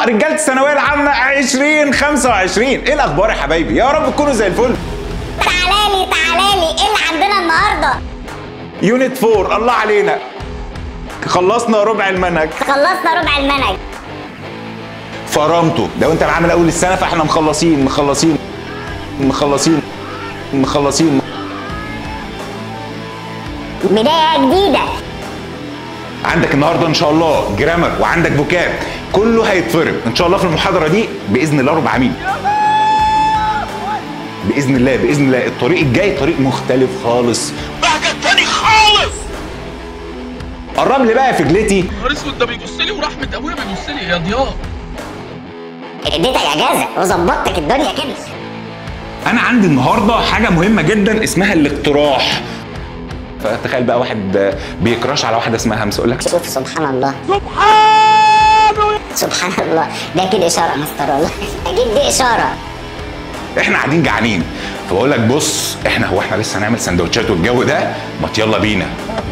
الله رجاله الثانويه العامه 2025 ايه الاخبار يا حبايبي يا رب تكونوا زي الفل تعالالي تعالالي ايه اللي عندنا النهارده يونت 4 الله علينا خلصنا ربع المنهج خلصنا ربع المنهج فرمته لو انت معانا من اول السنه فاحنا مخلصين مخلصين مخلصين مخلصين بدايه جديده عندك النهارده ان شاء الله جرامر وعندك فوكاب كله هيتفرم ان شاء الله في المحاضره دي باذن الله ربع عميد باذن الله باذن الله الطريق الجاي طريق مختلف خالص بهجة تاني خالص قرب لي بقى يا فجلتي نهار اسود ده بيبص لي ورحمة ابويا بيبص لي يا ضياء اديتك اجازه وظبطتك الدنيا كده انا عندي النهارده حاجه مهمه جدا اسمها الاقتراح فتخيل بقى واحد بيكراش على واحده اسمها همسه يقول لك شوف سبحان الله سبحان الله ده اكيد اشاره مستر والله اكيد دي اشاره احنا قاعدين جعانين فبقول لك بص احنا هو احنا لسه هنعمل سندوتشات والجو ده ما يلا بينا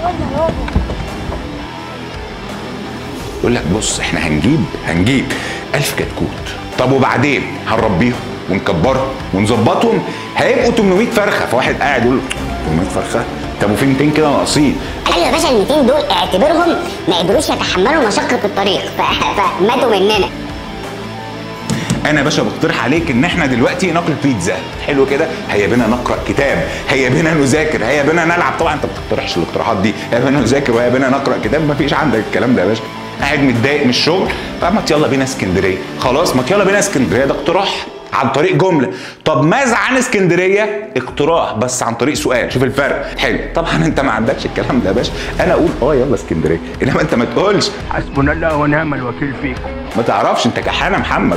يقول لك بص احنا هنجيب هنجيب ألف كتكوت طب وبعدين هنربيهم ونكبرهم ونظبطهم هيبقوا 800 فرخه فواحد قاعد يقول 800 فرخه طب وفي 200 كده ناقصين ايوه يا باشا ال 200 دول اعتبرهم ما قدروش يتحملوا مشقه الطريق ف- فماتوا مننا انا يا باشا بقترح عليك ان احنا دلوقتي ناكل بيتزا حلو كده هيا بنا نقرا كتاب هيا بنا نذاكر هيا بنا نلعب طبعا انت ما بتقترحش الاقتراحات دي هيا بنا نذاكر وهيا بنا نقرا كتاب ما فيش عندك الكلام ده يا باشا قاعد متضايق من الشغل طب ما يلا بينا اسكندريه خلاص ما يلا بينا اسكندريه ده اقتراح عن طريق جمله طب ماذا عن اسكندريه اقتراح بس عن طريق سؤال شوف الفرق حلو طبعا انت ما عندكش الكلام ده يا باشا انا اقول اه يلا اسكندريه انما انت ما تقولش حسبنا الله ونعم الوكيل فيكم ما تعرفش انت كحانه محمد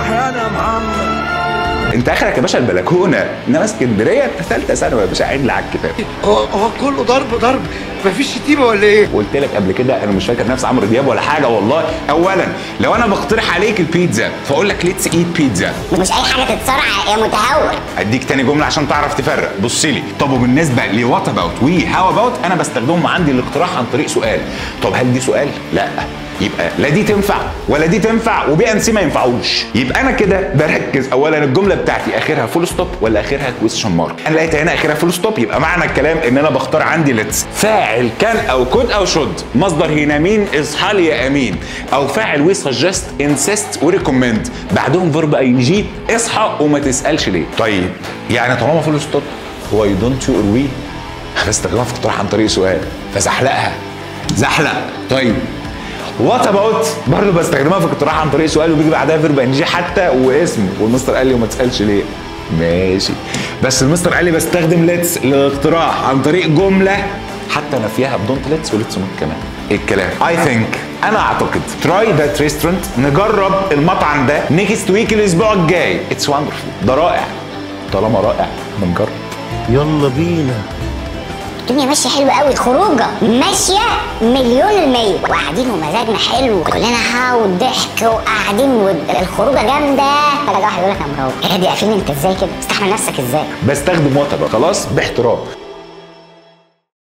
انت اخرك يا باشا البلكونه انما اسكندريه انت ثالثه ثانوي يا باشا عين على الكتاب هو هو كله ضرب ضرب مفيش شتيمه ولا ايه؟ قلت لك قبل كده انا مش فاكر نفسي عمرو دياب ولا حاجه والله اولا لو انا بقترح عليك البيتزا فاقول لك ليتس ايت بيتزا مش اي حاجه تتصارع يا متهور اديك تاني جمله عشان تعرف تفرق بص لي طب وبالنسبه لوات اباوت وي هاو اباوت انا بستخدمهم عندي الاقتراح عن طريق سؤال طب هل دي سؤال لا يبقى لا دي تنفع ولا دي تنفع وبي ان سي ما ينفعوش يبقى انا كده بركز اولا الجمله بتاعتي اخرها فول ستوب ولا اخرها كويستشن مارك انا لقيت هنا اخرها فول ستوب يبقى معنى الكلام ان انا بختار عندي ليتس فاعل كان او كود او شود مصدر هنا مين اصحى لي يا امين او فاعل وي سجست انسيست وريكومند بعدهم فيرب اي جي اصحى وما تسالش ليه طيب يعني طالما فول ستوب واي دونت يو اور وي هستخدمها في اقتراح عن طريق سؤال فزحلقها زحلق طيب وات اباوت برضه بستخدمها في اقتراح عن طريق سؤال وبيجي بعدها فيرب ان جي حتى واسم والمستر قال لي وما تسالش ليه ماشي بس المستر قال لي بستخدم ليتس للاقتراح عن طريق جمله حتى انا فيها بدونت ليتس وليتس نوت كمان ايه الكلام اي ثينك انا اعتقد تراي ذات ريستورانت نجرب المطعم ده نيكست ويك الاسبوع الجاي اتس وندرفول ده رائع طالما رائع بنجرب يلا بينا الدنيا ماشيه حلوه قوي خروجه ماشيه مليون المية وقاعدين ومزاجنا حلو كلنا ها وضحك وقاعدين والخروجه جامده فجاه واحد يقول لك يا مروه يا دي قافلين انت ازاي كده استحمل نفسك ازاي بستخدم وات خلاص باحترام